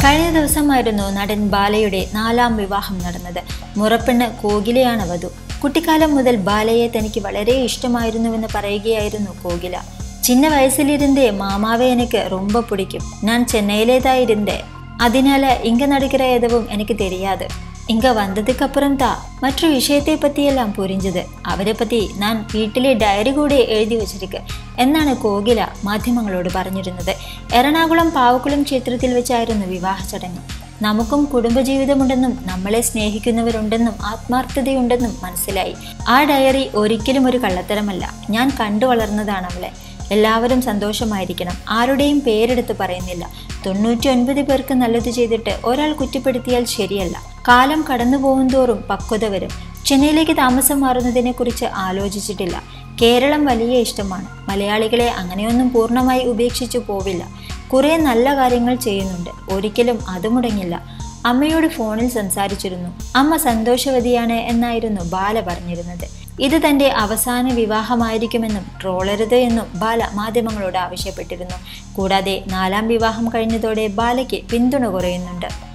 കഴിഞ്ഞ ദിവസമായിരുന്നു നടൻ ബാലയുടെ നാലാം വിവാഹം നടന്നത് മുറപ്പെണ്ണ് കോകിലയാണ് വധു കുട്ടിക്കാലം മുതൽ ബാലയെ തനിക്ക് വളരെ ഇഷ്ടമായിരുന്നുവെന്ന് പറയുകയായിരുന്നു കോകില ചിന്ന വയസ്സിലിരുந்தே മാമാവെ എനിക്ക് ரொம்ப பிடிக்கும் ഞാൻ ചെന്നൈയിലേതാ ഇരുந்தേ അതിനാൽ ഇങ്ക നടിக்கிற எதுவும் எனக்கு தெரியாது இங்க வந்ததுக்கு அப்புறம் தான் மற்ற விஷயத்தை பற்றியெல்லாம் புரிஞ்சது അവരെ പറ്റി ഞാൻ വീട്ടിലെ ഡയറി കൂടി എഴുതി വച്ചിരിക്ക് എന്നാണ് കോകില മാധ്യമങ്ങളോട് പറഞ്ഞിരുന്നത് എറണാകുളം പാവക്കുളം ക്ഷേത്രത്തിൽ വെച്ചായിരുന്നു വിവാഹ ചടങ്ങ് നമുക്കും കുടുംബജീവിതമുണ്ടെന്നും നമ്മളെ സ്നേഹിക്കുന്നവരുണ്ടെന്നും ആത്മാർത്ഥതയുണ്ടെന്നും മനസ്സിലായി ആ ഡയറി ഒരിക്കലും ഒരു കള്ളത്തരമല്ല ഞാൻ കണ്ടു വളർന്നതാണ് അവളെ എല്ലാവരും സന്തോഷമായിരിക്കണം ആരുടെയും പേരെടുത്ത് പറയുന്നില്ല തൊണ്ണൂറ്റി ഒൻപത് പേർക്ക് നല്ലത് ചെയ്തിട്ട് ഒരാൾ കുറ്റപ്പെടുത്തിയാൽ ശരിയല്ല കാലം കടന്നു പോകുന്തോറും പക്വത വരും ചെന്നൈയിലേക്ക് താമസം മാറുന്നതിനെക്കുറിച്ച് ആലോചിച്ചിട്ടില്ല കേരളം വലിയ ഇഷ്ടമാണ് മലയാളികളെ അങ്ങനെയൊന്നും പൂർണ്ണമായി ഉപേക്ഷിച്ചു പോവില്ല കുറേ നല്ല കാര്യങ്ങൾ ചെയ്യുന്നുണ്ട് ഒരിക്കലും അത് മുടങ്ങില്ല അമ്മയോട് ഫോണിൽ സംസാരിച്ചിരുന്നു അമ്മ സന്തോഷവതിയാണ് എന്നായിരുന്നു ബാല പറഞ്ഞിരുന്നത് ഇത് തന്റെ അവസാന വിവാഹമായിരിക്കുമെന്നും ട്രോളരുത് എന്നും ബാല മാധ്യമങ്ങളോട് ആവശ്യപ്പെട്ടിരുന്നു കൂടാതെ നാലാം വിവാഹം കഴിഞ്ഞതോടെ ബാലയ്ക്ക് പിന്തുണ കുറയുന്നുണ്ട്